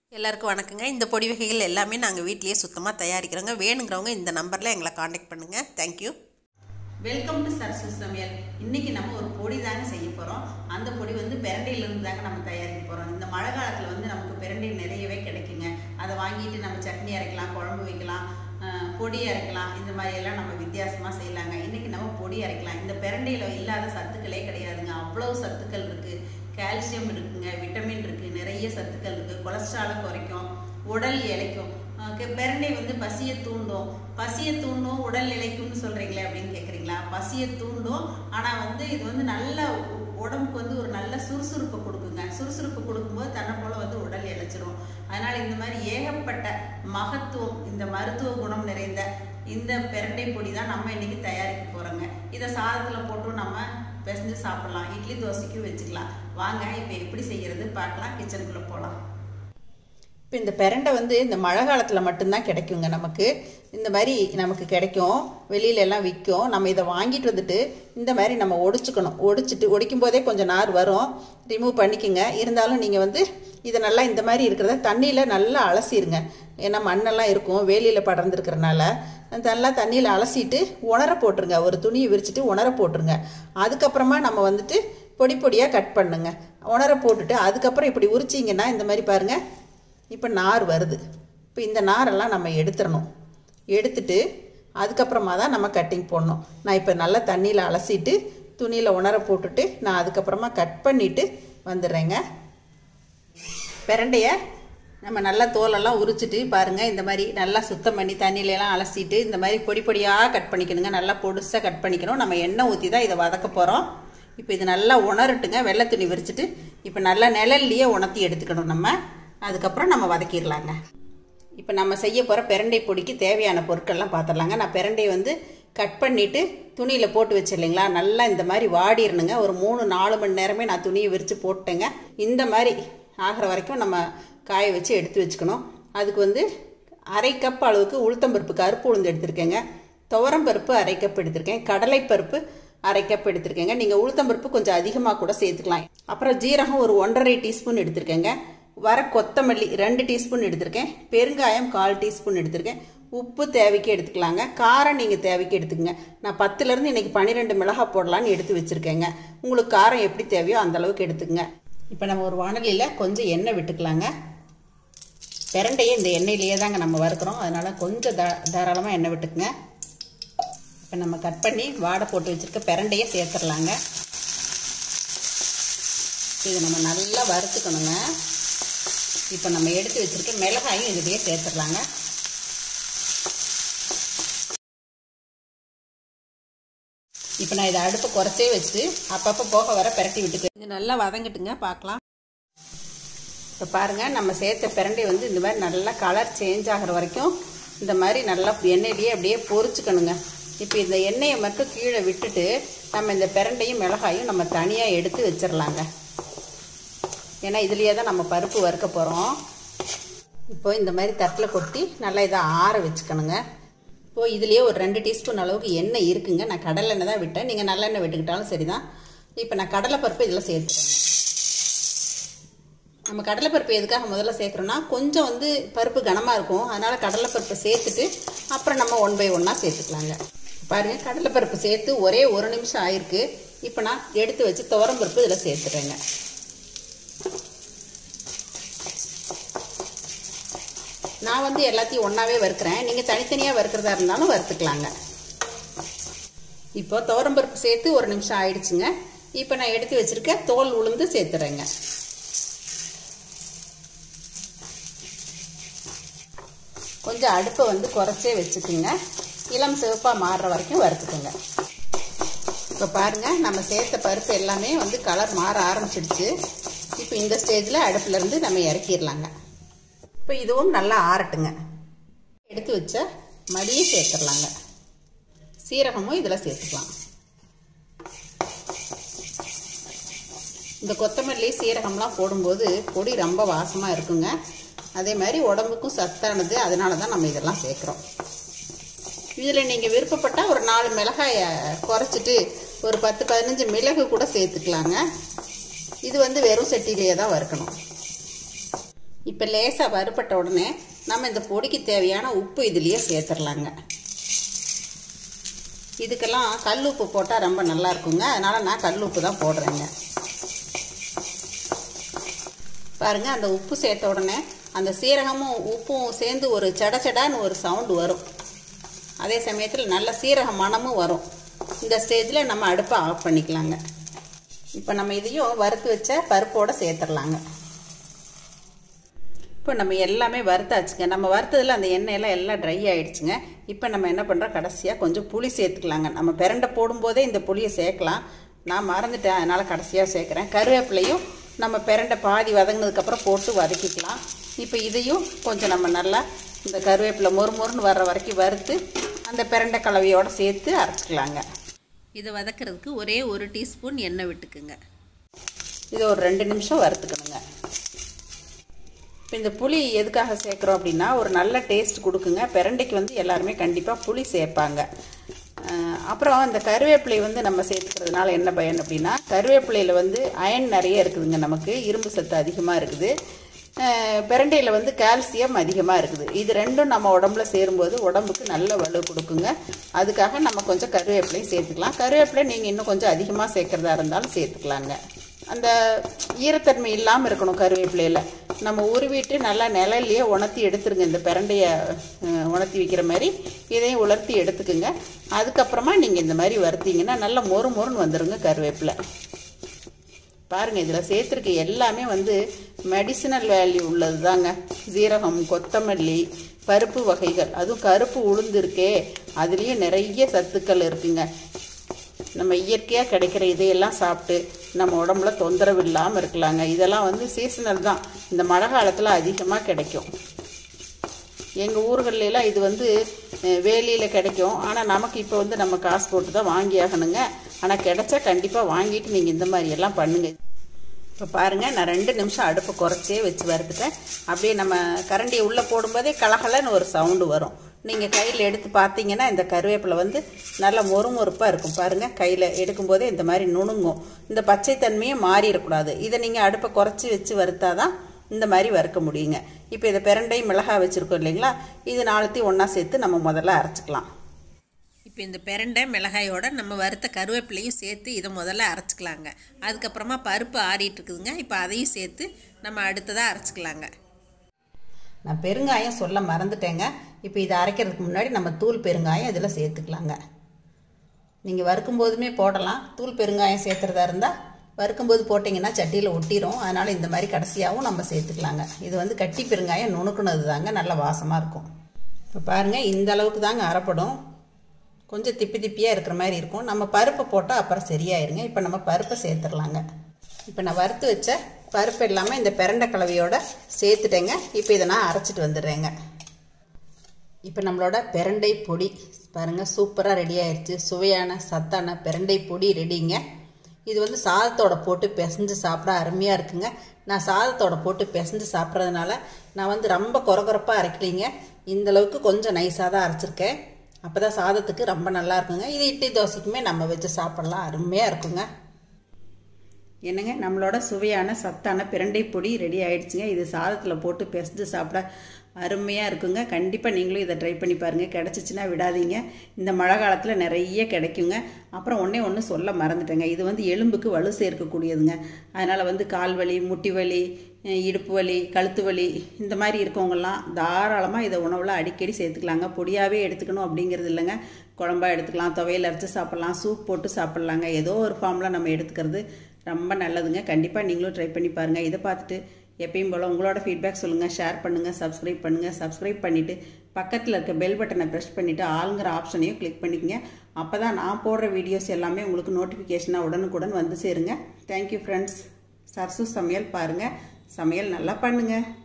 எல்லாருக்கும் வணக்கங்க இந்த பொடி வகைகள் எல்லாமே நாங்கள் வீட்டிலேயே சுத்தமாக தயாரிக்கிறோங்க வேணுங்கிறவங்க இந்த நம்பரில் எங்களை காண்டாக்ட் பண்ணுங்கள் தேங்க்யூ வெல்கம் டு சரஸ்வதி சமையல் இன்னைக்கு நம்ம ஒரு பொடி தாங்க செய்ய போகிறோம் அந்த பொடி வந்து பிரண்டையிலேருந்து தாங்க நம்ம தயாரிக்க போகிறோம் இந்த மழை காலத்தில் வந்து நமக்கு பிரண்டை நிறையவே கிடைக்குங்க அதை வாங்கிட்டு நம்ம சட்னி அரைக்கலாம் குழம்பு வைக்கலாம் அஹ், பொடி அரைக்கலாம் இந்த மாதிரி எல்லாம் நம்ம வித்தியாசமாக செய்யலாங்க இன்னைக்கு நம்ம பொடி அரைக்கலாம் இந்த பிரண்டையில் இல்லாத சத்துக்களே கிடையாதுங்க அவ்வளோ சத்துக்கள் இருக்குது கால்சியம் இருக்குங்க விட்டமின் இருக்குது நிறைய சத்துக்கள் இருக்குது கொலஸ்ட்ராலை குறைக்கும் உடல் இளைக்கும் அஹ் கெ- பிரண்டை வந்து பசியை தூண்டும் பசியை தூண்டும் உடல் இளைக்கும்னு சொல்றீங்களே அப்படின்னு கேட்குறீங்களா பசியை தூண்டும் ஆனால் வந்து இது வந்து நல்ல உ- உடம்புக்கு வந்து ஒரு நல்ல சுறுசுறுப்பை கொடுக்குங்க சுறுசுறுப்பு கொடுக்கும்போது தன்னை போல வந்து உடல் இளைச்சிரும் அதனால இந்த மாதிரி ஏகப்பட்ட மகத்துவம் இந்த மருத்துவ குணம் நிறைந்த இந்த பிரண்டை பொடி தான் நம்ம இன்னைக்கு தயாரிக்க போறோங்க இதை சாதத்தில் போட்டு நம்ம பிசைஞ்சு சாப்பிடலாம் இட்லி தோசைக்கும் வச்சுக்கலாம் வாங்க இப்போ எப்படி செய்யறது பார்க்கலாம் கிச்சனுக்குள்ளே போகலாம் இப்போ இந்த பிரண்டை வந்து இந்த மழை காலத்தில் மட்டும்தான் கிடைக்குங்க நமக்கு இந்த மாதிரி நமக்கு கிடைக்கும் வெளியில எல்லாம் விற்கும் நம்ம இதை வாங்கிட்டு வந்துட்டு இந்த மாதிரி நம்ம ஒடிச்சுக்கணும் ஒடிச்சிட்டு ஒடிக்கும் போதே கொஞ்சம் நார் வரும் ரிமூவ் பண்ணிக்கோங்க இருந்தாலும் நீங்கள் வந்து இதை நல்லா இந்த மாதிரி இருக்கிறத தண்ணியில் நல்லா அலசிடுங்க ஏன்னா மண்ணெல்லாம் இருக்கும் வேலியில் படர்ந்துருக்கிறனால நல்லா தண்ணியில் அலசிட்டு உணர போட்டுருங்க ஒரு துணியை விரிச்சிட்டு உணர போட்டுருங்க அதுக்கப்புறமா நம்ம வந்துட்டு பொடி பொடியாக கட் பண்ணுங்க உணர போட்டுட்டு அதுக்கப்புறம் இப்படி உரிச்சிங்கன்னா இந்த மாதிரி பாருங்கள் இப்போ நார் வருது இப்போ இந்த நாரெல்லாம் நம்ம எடுத்துடணும் எடுத்துட்டு அதுக்கப்புறமா தான் நம்ம கட்டிங் போடணும் நான் இப்போ நல்லா தண்ணியில் அலசிட்டு துணியில் உணர போட்டுட்டு நான் அதுக்கப்புறமா கட் பண்ணிவிட்டு வந்துடுறேங்க பிரண்டைய நம்ம நல்லா தோலெல்லாம் உரிச்சிட்டு பாருங்கள் இந்த மாதிரி நல்லா சுத்தம் பண்ணி தண்ணியிலலாம் அலசிட்டு இந்த மாதிரி பொடி பொடியாக கட் பண்ணிக்கணுங்க நல்லா பொடுசாக கட் பண்ணிக்கணும் நம்ம எண்ணெய் ஊற்றி தான் இதை வதக்க போகிறோம் இப்போ இது நல்லா உணரட்டுங்க வெள்ளை துணி விரிச்சிட்டு இப்போ நல்லா நிழல்லையே உணர்த்தி எடுத்துக்கணும் நம்ம அதுக்கப்புறம் நம்ம வதக்கிடலாங்க இப்போ நம்ம செய்ய போகிற பிரண்டை பொடிக்கு தேவையான பொருட்கள்லாம் பார்த்துடலாங்க நான் பிரண்டையை வந்து கட் பண்ணிவிட்டு துணியில் போட்டு வச்சிடலைங்களா நல்லா இந்த மாதிரி வாடிடணுங்க ஒரு மூணு நாலு மணி நேரமே நான் துணியை விரித்து போட்டேங்க இந்த மாதிரி ஆகிற வரைக்கும் நம்ம காய வச்சு எடுத்து வச்சுக்கணும் அதுக்கு வந்து அரை கப் அளவுக்கு உளுத்தம்பருப்பு கருப்பு உளுந்து எடுத்திருக்கேங்க துவரம்பருப்பு அரை கப் எடுத்திருக்கேன் கடலைப்பருப்பு அரை கப் எடுத்திருக்கேங்க நீங்கள் உளுத்தம்பருப்பு கொஞ்சம் அதிகமாக கூட சேர்த்துக்கலாம் அப்புறம் ஜீரகம் ஒரு ஒன்றரை டீஸ்பூன் எடுத்திருக்கேங்க வர கொத்தமல்லி ரெண்டு டீஸ்பூன் எடுத்திருக்கேன் பெருங்காயம் கால் டீஸ்பூன் எடுத்திருக்கேன் உப்பு தேவைக்கு எடுத்துக்கலாங்க காரம் நீங்கள் தேவைக்கு எடுத்துக்கங்க நான் பத்துலேருந்து இன்னைக்கு பன்னிரெண்டு மிளகாய் போடலான்னு எடுத்து வச்சுருக்கேங்க உங்களுக்கு காரம் எப்படி தேவையோ அந்த அளவுக்கு எடுத்துக்கங்க இப்போ நம்ம ஒரு வானலியில் கொஞ்சம் எண்ணெய் விட்டுக்கலாங்க பிரண்டையே இந்த எண்ணெயிலேயே தாங்க நம்ம வறுக்கிறோம் அதனால் கொஞ்சம் த தாராளமாக எண்ணெய் விட்டுக்குங்க இப்போ நம்ம கட் பண்ணி வாடை போட்டு வச்சுருக்க பிரண்டையே சேர்த்துடலாங்க இது நம்ம நல்லா வறுத்துக்கணுங்க இப்போ நம்ம எடுத்து வச்சிருக்க மிளகாயும் இதுலேயே சேர்த்துடலாங்க இப்போ நான் இதை அடுப்பை குறைச்சே வச்சுட்டு அப்பப்போ போக வர பிரட்டி விட்டுக்கு இது நல்லா வதங்கட்டுங்க பார்க்கலாம் இப்போ பாருங்கள் நம்ம சேர்த்த பிரண்டை வந்து இந்த மாதிரி நல்லா கலர் சேஞ்ச் ஆகிற வரைக்கும் இந்த மாதிரி நல்லா எண்ணெயிலேயே அப்படியே பொரிச்சுக்கணுங்க இப்போ இந்த எண்ணெயை மட்டும் கீழே விட்டுட்டு நம்ம இந்த பிரண்டையும் மிளகாயும் நம்ம தனியாக எடுத்து வச்சிடலாங்க ஏன்னா இதுலேயே தான் நம்ம பருப்பு வறுக்க போகிறோம் இப்போ இந்த மாதிரி தட்டில் கொட்டி நல்லா இதை ஆற வச்சுக்கணுங்க இப்போ இதுலேயே ஒரு ரெண்டு டீஸ்பூன் அளவுக்கு எண்ணெய் இருக்குங்க நான் கடலை எண்ணெய் தான் விட்டேன் நீங்கள் நல்லெண்ணெய் விட்டுக்கிட்டாலும் சரி தான் இப்போ நான் கடலைப்பருப்பு இதில் சேர்த்துறேங்க நம்ம கடலைப்பருப்பு எதுக்காக முதல்ல சேர்க்குறோன்னா கொஞ்சம் வந்து பருப்பு கனமாக இருக்கும் அதனால் கடலைப்பருப்பை சேர்த்துட்டு அப்புறம் நம்ம ஒன் பை ஒன்னாக சேர்த்துக்கலாங்க பாருங்கள் கடலைப்பருப்பு சேர்த்து ஒரே ஒரு நிமிஷம் ஆயிருக்கு இப்போ நான் எடுத்து வச்சு துவரம்பருப்பு இதில் சேர்த்துறேங்க நான் வந்து எல்லாத்தையும் ஒன்றாவே வறுக்கிறேன் நீங்கள் தனித்தனியாக வறுக்கிறதா இருந்தாலும் வறுத்துக்கலாங்க இப்போ துவரம்பருப்பு சேர்த்து ஒரு நிமிஷம் ஆயிடுச்சுங்க இப்போ நான் எடுத்து வச்சிருக்க தோல் உளுந்து சேர்த்துறேங்க கொஞ்சம் அடுப்பை வந்து குறைச்சே வச்சுக்குங்க இளம் சிவப்பாக மாறுற வரைக்கும் வறுத்துக்குங்க இப்போ பாருங்கள் நம்ம சேர்த்த பருப்பு எல்லாமே வந்து கலர் மாற ஆரம்பிச்சிடுச்சு இப்போ இந்த ஸ்டேஜில் அடுப்புலேருந்து நம்ம இறக்கிடலாங்க இப்போ இதுவும் நல்லா ஆறட்டுங்க எடுத்து வச்ச மடியை சேர்த்துடலாங்க சீரகமும் இதில் சேர்த்துக்கலாம் இந்த கொத்தமல்லி சீரகம்லாம் போடும்போது பொடி ரொம்ப வாசமாக இருக்குங்க அதே மாதிரி உடம்புக்கும் சத்தானது அதனால தான் நம்ம இதெல்லாம் சேர்க்குறோம் இதில் நீங்கள் விருப்பப்பட்டால் ஒரு நாலு மிளகாயை குறைச்சிட்டு ஒரு பத்து பதினஞ்சு மிளகு கூட சேர்த்துக்கலாங்க இது வந்து வெறும் சட்டிலேயே தான் வறுக்கணும் இப்போ லேசாக வறுபட்ட உடனே நம்ம இந்த பொடிக்கு தேவையான உப்பு இதுலேயே சேர்த்துடலாங்க இதுக்கெல்லாம் கல் உப்பு போட்டால் ரொம்ப நல்லா இருக்குங்க அதனால் நான் கல் உப்பு தான் போடுறேங்க பாருங்கள் அந்த உப்பு சேர்த்த உடனே அந்த சீரகமும் உப்பும் சேர்ந்து ஒரு சட சடான்னு ஒரு சவுண்டு வரும் அதே சமயத்தில் நல்ல சீரக மணமும் வரும் இந்த ஸ்டேஜில் நம்ம அடுப்பை ஆஃப் பண்ணிக்கலாங்க இப்போ நம்ம இதையும் வறுத்து வச்ச பருப்போடு சேர்த்துடலாங்க இப்போ நம்ம எல்லாமே வறுத்தாச்சுங்க நம்ம வறுத்ததில் அந்த எண்ணெயெல்லாம் எல்லாம் ட்ரை ஆகிடுச்சுங்க இப்போ நம்ம என்ன பண்ணுறோம் கடைசியாக கொஞ்சம் புளி சேர்த்துக்கலாங்க நம்ம பிரண்டை போடும்போதே இந்த புளியை சேர்க்கலாம் நான் மறந்துட்டேன் அதனால் கடைசியாக சேர்க்குறேன் கருவேப்பிலையும் நம்ம பிரண்டை பாதி வதங்கினதுக்கப்புறம் போட்டு வதக்கிக்கலாம் இப்போ இதையும் கொஞ்சம் நம்ம நல்லா இந்த கருவேப்பிலை மொறு மொறுன்னு வர்ற வரைக்கும் வறுத்து அந்த பிரண்டை கலவையோடு சேர்த்து அரைச்சிக்கலாங்க இதை வதக்கிறதுக்கு ஒரே ஒரு டீஸ்பூன் எண்ணெய் விட்டுக்குங்க இது ஒரு ரெண்டு நிமிஷம் வறுத்துக்கணுங்க இப்போ இந்த புளி எதுக்காக சேர்க்குறோம் அப்படின்னா ஒரு நல்ல டேஸ்ட் கொடுக்குங்க பிரண்டைக்கு வந்து எல்லாருமே கண்டிப்பாக புளி சேர்ப்பாங்க அப்புறம் இந்த கருவேப்பிலை வந்து நம்ம சேர்த்துக்கிறதுனால என்ன பயன் அப்படின்னா கருவேப்பிலையில் வந்து அயன் நிறைய இருக்குதுங்க நமக்கு இரும்பு சத்து அதிகமாக இருக்குது பிரண்டையில் வந்து கால்சியம் அதிகமாக இருக்குது இது ரெண்டும் நம்ம உடம்புல சேரும்போது உடம்புக்கு நல்ல வலு கொடுக்குங்க அதுக்காக நம்ம கொஞ்சம் கருவேப்பிலையும் சேர்த்துக்கலாம் கருவேப்பிலை நீங்கள் இன்னும் கொஞ்சம் அதிகமாக சேர்க்குறதா இருந்தாலும் சேர்த்துக்கலாங்க அந்த ஈரத்தன்மை இல்லாமல் இருக்கணும் கருவேப்பிலையில் நம்ம உருவிட்டு நல்லா நிழல்லையே உணர்த்தி எடுத்துருங்க இந்த பிரண்டையை உணர்த்தி வைக்கிற மாதிரி இதையும் உலர்த்தி எடுத்துக்குங்க அதுக்கப்புறமா நீங்கள் இந்த மாதிரி வறுத்தீங்கன்னா நல்லா மொறு மொறுன்னு வந்துடுங்க கருவேப்பிலை பாருங்கள் இதில் சேர்த்துருக்க எல்லாமே வந்து மெடிசினல் வேல்யூ உள்ளது தாங்க ஜீரகம் கொத்தமல்லி பருப்பு வகைகள் அதுவும் கருப்பு உளுந்து இருக்கே அதுலேயும் நிறைய சத்துக்கள் இருக்குங்க நம்ம இயற்கையாக கிடைக்கிற இதையெல்லாம் சாப்பிட்டு நம்ம உடம்புல தொந்தரவு இல்லாமல் இருக்கலாங்க இதெல்லாம் வந்து சீசனல் தான் இந்த மழை காலத்தில் அதிகமாக கிடைக்கும் எங்கள் ஊர்களெலாம் இது வந்து வேலியில் கிடைக்கும் ஆனால் நமக்கு இப்போ வந்து நம்ம காசு போட்டு தான் வாங்கி ஆகணுங்க ஆனால் கிடைச்சா கண்டிப்பாக வாங்கிட்டு நீங்கள் இந்த மாதிரி எல்லாம் பண்ணுங்கள் இப்போ பாருங்கள் நான் ரெண்டு நிமிஷம் அடுப்பை குறைச்சே வச்சு வறுத்துட்டேன் அப்படியே நம்ம கரண்டியை உள்ளே போடும்போதே கலகலன்னு ஒரு சவுண்டு வரும் நீங்கள் கையில் எடுத்து பார்த்தீங்கன்னா இந்த கருவேப்பிலை வந்து நல்லா மொறுமொறுப்பாக இருக்கும் பாருங்கள் கையில் எடுக்கும்போதே இந்த மாதிரி நுணுங்கும் இந்த பச்சைத்தன்மையே மாறிடக்கூடாது இதை நீங்கள் அடுப்பை குறைச்சி வச்சு வறுத்தா தான் இந்த மாதிரி வறுக்க முடியுங்க இப்போ இதை பிரண்டை மிளகாய் வச்சுருக்கோம் இல்லைங்களா இது நாலுத்தையும் ஒன்றா சேர்த்து நம்ம முதல்ல அரைச்சிக்கலாம் இப்போ இந்த பிரண்டை மிளகாயோட நம்ம வறுத்த கருவேப்பிலையும் சேர்த்து இதை முதல்ல அரைச்சிக்கலாங்க அதுக்கப்புறமா பருப்பு ஆறிட்டு இருக்குதுங்க இப்போ அதையும் சேர்த்து நம்ம அடுத்ததாக அரைச்சிக்கலாங்க நான் பெருங்காயம் சொல்ல மறந்துட்டேங்க இப்போ இதை அரைக்கிறதுக்கு முன்னாடி நம்ம தூள் பெருங்காயம் இதில் சேர்த்துக்கலாங்க நீங்கள் வறுக்கும் போதுமே போடலாம் தூள் பெருங்காயம் சேர்த்துறதா இருந்தால் வறுக்கும்போது போட்டிங்கன்னா சட்டியில் ஒட்டிடும் அதனால் இந்த மாதிரி கடைசியாகவும் நம்ம சேர்த்துக்கலாங்க இது வந்து கட்டி பெருங்காயம் நுணுக்குனது தாங்க நல்ல வாசமாக இருக்கும் இப்போ பாருங்கள் இந்த அளவுக்கு தாங்க அரைப்படும் கொஞ்சம் திப்பி திப்பியாக இருக்கிற மாதிரி இருக்கும் நம்ம பருப்பை போட்டால் அப்புறம் சரியாயிருங்க இப்போ நம்ம பருப்பை சேர்த்துடலாங்க இப்போ நான் வறுத்து வச்ச பருப்பு இல்லாமல் இந்த பிரண்டை கலவையோட சேர்த்துட்டேங்க இப்போ இதை நான் அரைச்சிட்டு வந்துடுறேங்க இப்போ நம்மளோட பிரண்டை பொடி பாருங்கள் சூப்பராக ரெடி ஆயிடுச்சு சுவையான சத்தான பிரண்டை பொடி ரெடிங்க இது வந்து சாதத்தோட போட்டு பிசைஞ்சு சாப்பிட அருமையாக இருக்குங்க நான் சாதத்தோட போட்டு பிசைஞ்சு சாப்பிட்றதுனால நான் வந்து ரொம்ப குறகுறப்பாக அரைக்கலைங்க இந்தளவுக்கு கொஞ்சம் நைஸாக தான் அரைச்சிருக்கேன் அப்போ தான் சாதத்துக்கு ரொம்ப நல்லா இருக்குங்க இது இட்லி தோசைக்குமே நம்ம வச்சு சாப்பிட்லாம் அருமையாக இருக்குங்க என்னங்க நம்மளோட சுவையான சத்தான பிரண்டை பொடி ரெடி ஆயிடுச்சுங்க இது சாதத்தில் போட்டு பிசைஞ்சு சாப்பிட அருமையாக இருக்குங்க கண்டிப்பாக நீங்களும் இதை ட்ரை பண்ணி பாருங்கள் கிடச்சிச்சின்னா விடாதீங்க இந்த மழை காலத்தில் நிறைய கிடைக்குங்க அப்புறம் ஒன்றே ஒன்று சொல்ல மறந்துட்டேங்க இது வந்து எலும்புக்கு வலு சேர்க்கக்கூடியதுங்க அதனால் வந்து கால் வலி முட்டி வலி இடுப்பு வலி கழுத்து வலி இந்த மாதிரி இருக்கவங்கெல்லாம் தாராளமாக இதை உணவில் அடிக்கடி சேர்த்துக்கலாங்க பொடியாகவே எடுத்துக்கணும் அப்படிங்கிறது இல்லைங்க குழம்பா எடுத்துக்கலாம் துவையல் அரைச்சி சாப்பிட்லாம் சூப் போட்டு சாப்பிட்லாங்க ஏதோ ஒரு ஃபார்மில் நம்ம எடுத்துக்கிறது ரொம்ப நல்லதுங்க கண்டிப்பாக நீங்களும் ட்ரை பண்ணி பாருங்கள் இதை பார்த்துட்டு எப்பயும் போல் உங்களோட ஃபீட்பேக் சொல்லுங்கள் ஷேர் பண்ணுங்கள் சப்ஸ்கிரைப் பண்ணுங்கள் சப்ஸ்கிரைப் பண்ணிவிட்டு பக்கத்தில் இருக்க பெல் பட்டனை ப்ரெஸ் பண்ணிவிட்டு ஆளுங்கிற ஆப்ஷனையும் கிளிக் பண்ணிக்கங்க அப்போ தான் நான் போடுற வீடியோஸ் எல்லாமே உங்களுக்கு நோட்டிஃபிகேஷனாக உடனுக்குடன் வந்து சேருங்க தேங்க்யூ ஃப்ரெண்ட்ஸ் சர்சு சமையல் பாருங்கள் சமையல் நல்லா பண்ணுங்கள்